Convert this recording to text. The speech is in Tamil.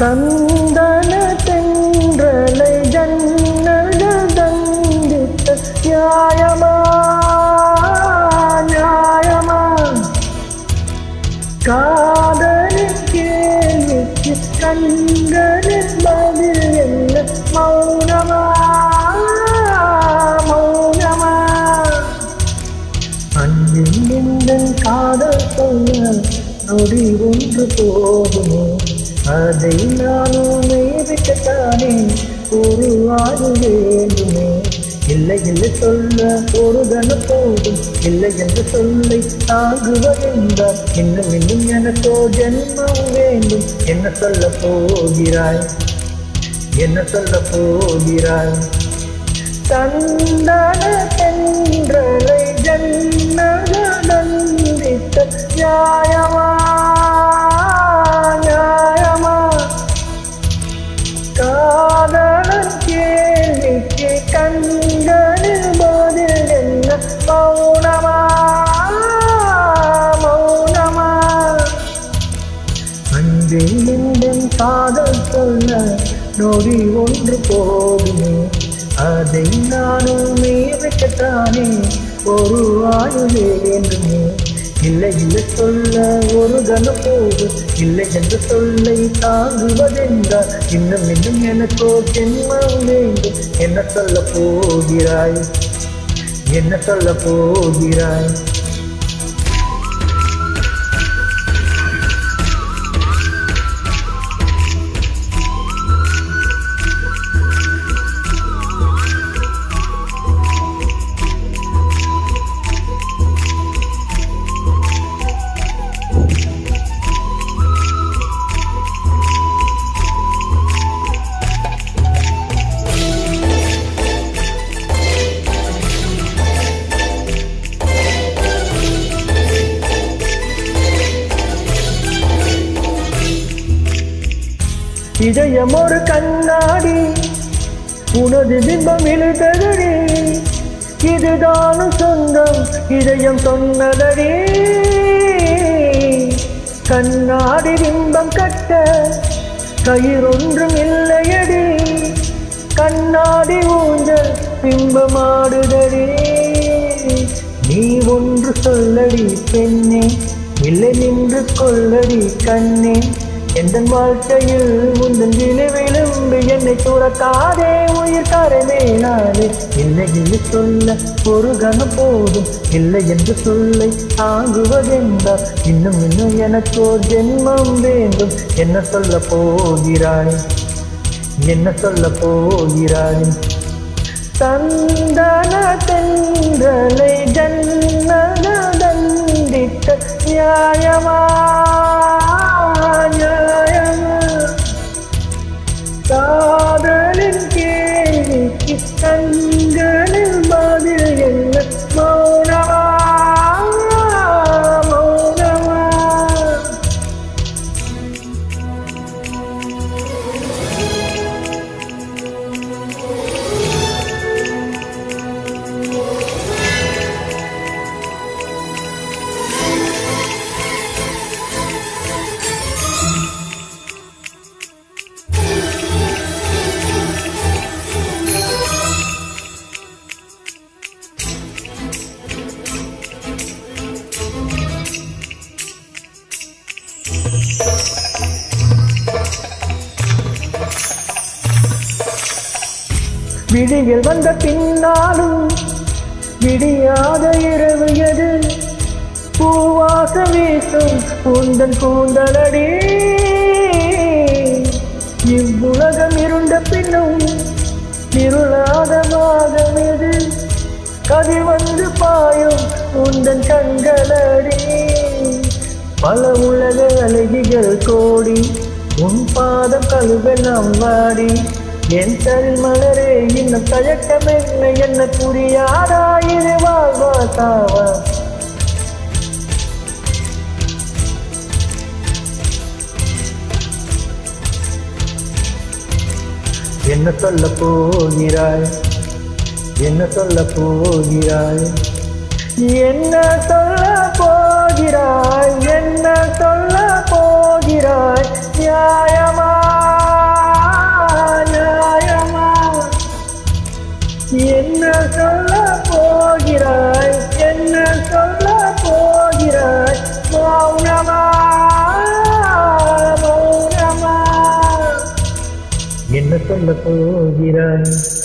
சந்தன தென்றலை ஜன்னக தந்தித்த நியாயமா நியாயமா காதலின் கேள்விக்கு கண்களின் பதில் என்ன மௌனமா மௌனமா அன்பின் இந்த காதல் சொல்ல நொடி ஒன்று போகுமோ அதை நானும் விட்டுத்தானே ஒரு ஆறு வேண்டுமே இல்லை இல்லை சொல்ல ஒரு கன போதும் இல்லை என்று சொல்லை தாங்குவதென்றால் இன்னும் இன்னும் எனக்கோ ஜென்மம் வேண்டும் என்ன சொல்ல போகிறாய் என்ன சொல்ல போகிறாய் தந்தன தென்றலை ஜன்னக நந்தித்த நியாயமா நியாயமா காதலன் கேள்விக்கு கண்களில் பதில் என்ன மௌனமா மௌனமா அன்பில் நின்றன் காதல் சொல்ல நொடி ஒன்று போகுமே அதை நானும் மீறிக்கத்தானே ஒரு ஆயுள் வேண்டுமே இல்லை இல்லை சொல்ல ஒரு கன போது இல்லை என்று சொல்லை தாங்குவதென்றால் இன்னும் இன்னும் எனக்கோ ஜென்மம் வேண்டும் என்ன சொல்ல போகிறாய் என்ன சொல்ல போகிறாய் இதயம் ஒரு கண்ணாடி உனது பிம்பம் இழுத்ததடி இதுதானும் சொந்தம் இதயம் சொன்னதடி கண்ணாடி பிம்பம் கட்ட கயிறொன்றும் இல்லையடி கண்ணாடி ஊஞ்சல் பிம்பமாடுதடி நீ ஒன்று சொல்லடி பெண்ணே இல்லை நின்று கொள்ளடி கண்ணே எந்த வாழ்க்கையில் உந்தன் விழு விழும்பு என்னை துறக்காதே உயிர் கரவே நாளே இல்லை இல்லை சொல்ல ஒரு கணம் போதும் இல்லை என்று சொல்லை தாங்குவதென்றால் இன்னும் இன்னும் எனக்கோ ஜென்மம் வேண்டும் என்ன சொல்ல போகிறாய் என்ன சொல்ல போகிறாய் தந்தன தென்றலை ஜன்னன தந்தித்த நியாயமா நியாயமா காதலின் கேள்விக்கு கண்களில் பதில் என்ன மௌனமா மௌனமா விடிகள் வந்த பின்னாலும் விடியாத இரவு எது பூவாச வீசும் உந்தன் கூந்தலடி இவ்வுலகம் இருண்ட பின்னும் இருளாத மாதம் எது கதிர் வந்து பாயும் உந்தன் கண்களடி பல உலக அழகிகள் கோடி உன் பாதம் கழுவெல்லாம் வாடி என் தல் மலரே இன்னும் தயக்கம் என்ன என்ன புரியாதா இது வாழ்வா சாவா என்ன சொல்ல போகிறாய் என்ன சொல்ல போகிறாய் என்ன சொல்ல போகிறாய் என்ன சொல்ல போகிறாய் நியாயமா என்ன சொல்ல போகிறாய்